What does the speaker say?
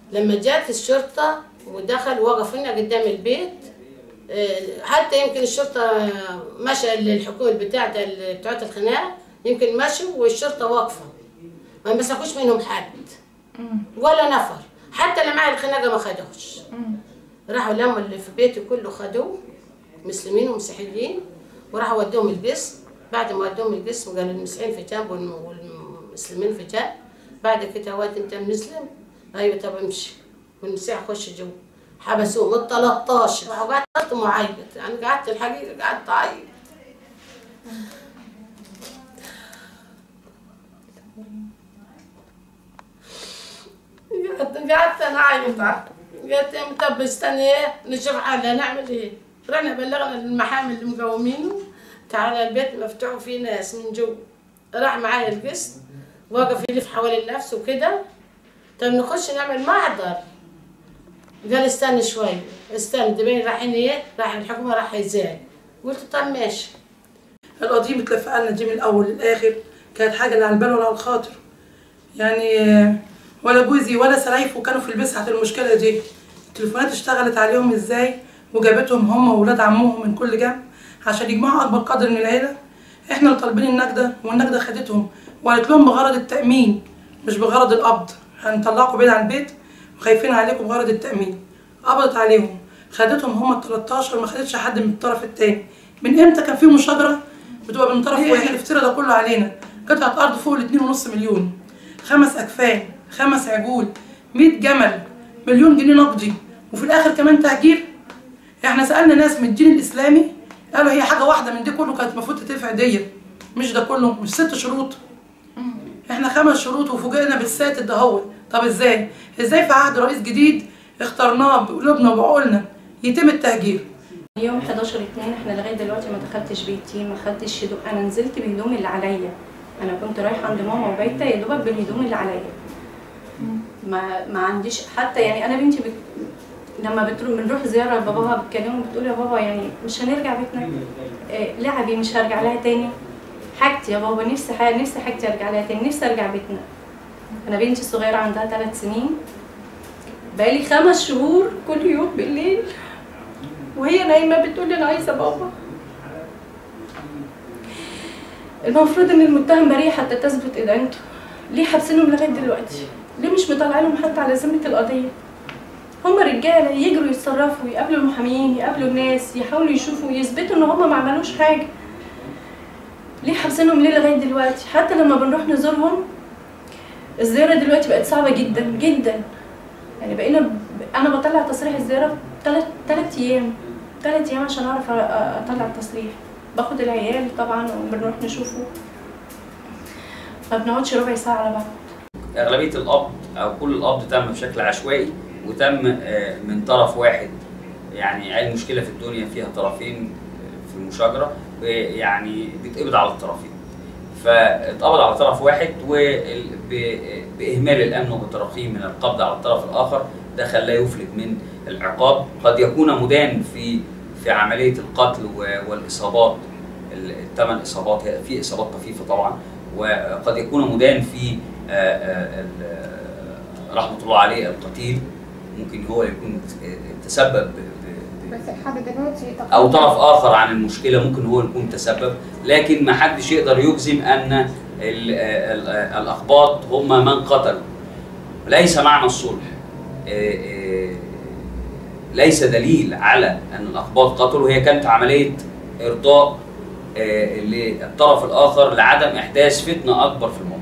لما جات الشرطة ودخل وقفنا قدام البيت آه، حتى يمكن الشرطة مشى الحكومة بتاعت بتاعت الخناق يمكن مشوا والشرطة واقفة ما مسكوش منهم حد ولا نفر حتى اللي معي الخناقة ما خدوش راحوا لموا اللي في بيتي كله خدوه مسلمين ومسيحيين وراحوا ودوهم القسم بعد ما ودوهم القسم قالوا المسيحيين في جنب والم- والمسلمين في جنب بعد كده وقت انت مسلم ايوه طب امشي والمسيح خش جوه حبسوه من 13 وقعدت معيط يعني قعدت الحقيقه قعدت اعيط قعدت قعدت انا اعيط قلت لهم طب استني ايه نشوف حالنا نعمل ايه رحنا بلغنا المحامي اللي مقومينه تعالى البيت مفتوح فيه ناس من جوا راح معايا القسط واقف يلف حوالين نفسه وكده طب نخش نعمل محضر قال استنى شوي استنى ده باين رايحين ايه راح الحكومه راح ازاي قلت طب ماشي القضية متلفقة لنا دي من الأول للآخر كانت حاجة لا على البال ولا على الخاطر يعني آه، ولا جوزي ولا سلايفه كانوا في البسحة المشكلة دي التليفونات اشتغلت عليهم ازاي وجابتهم هم وولاد عمهم من كل جنب عشان يجمعوا أكبر قدر من العيلة احنا اللي طالبين النجدة والنجدة خدتهم وقالت لهم بغرض التأمين مش بغرض القبض هنطلعكم بعيد عن البيت وخايفين عليكم بغرض التأمين قبضت عليهم خدتهم هم ال 13 ما خدتش حد من الطرف التاني من امتى كان في مشاجره بتبقى من طرف واحد افترى ده كله علينا قطعه ارض فوق ال 2.5 مليون خمس اكفان خمس عجول 100 جمل مليون جنيه نقدي وفي الاخر كمان تهجير احنا سالنا ناس من الدين الاسلامي قالوا هي حاجه واحده من دي كله كانت المفروض تدفع ديه مش ده كله مش ست شروط احنا خمس شروط وفوجئنا بالساتر ده هو طب ازاي ازاي في عهد رئيس جديد اخترناه بقلوبنا وبعقولنا يتم التهجير يوم 11 2 احنا لغايه دلوقتي ما دخلتش بيتي ما خدتش هدوم انا نزلت بهدوم اللي عليا انا كنت رايحه عند ماما وبايته يا دوبك بالهدوم اللي عليا ما ما عنديش حتى يعني انا بنتي بت... لما بتروح بنروح زياره لباباها بتكلمه بتقول يا بابا يعني مش هنرجع بيتنا إيه لعبي مش هرجع لها تاني حاجتي يا بابا نفسي حاجة نفسي حاجتي ارجع لها تاني نفسي ارجع بيتنا انا بنتي الصغيره عندها ثلاث سنين بقالي خمس شهور كل يوم بالليل وهي نايمه بتقول لي انا عايزه بابا المفروض ان المتهم بريء حتى تثبت ادانته ليه حابسينهم لغايه دلوقتي ليه مش مطلعينهم حتى على ذمه القضيه هما رجاله يجروا يتصرفوا يقابلوا المحاميين يقابلوا الناس يحاولوا يشوفوا يثبتوا ان هما ما عملوش حاجه ليه حابسينهم ليه لغايه دلوقتي حتى لما بنروح نزورهم الزياره دلوقتي بقت صعبه جدا جدا يعني بقينا ب... انا بطلع تصريح الزياره ثلاث ثلاث ايام ثلاث ايام عشان اعرف أ- أ- اطلع التصريح باخد العيال طبعا وبنروح نشوفه ما بنقعدش ربع ساعه على بعض اغلبيه القبض او كل القبض تم بشكل عشوائي وتم آه، من طرف واحد يعني اي مشكله في الدنيا فيها طرفين آه، في المشاجره آه، يعني بيتقبض على الطرفين فاتقبض على طرف واحد وباهمال الامن وبالتراخيم من القبض على الطرف الاخر ده خلاه يفلت من العقاب قد يكون مدان في في عمليه القتل و- والاصابات الثمان اصابات هي- في اصابات طفيفه طبعا وقد يكون مدان في آه، آه، ال- آه، رحمه الله عليه القتيل ممكن هو يكون تسبب ب- ب- ب- بس لحد دلوقتي او طرف اخر عن المشكله ممكن هو يكون تسبب لكن ما حدش يقدر يجزم ان ال- ال- الاقباط هم من قتلوا ليس معنى الصلح آه، آه، ليس دليل على ان الاقباط قتلوا هي كانت عمليه ارضاء آه، للطرف الاخر لعدم احداث فتنه اكبر في الموضوع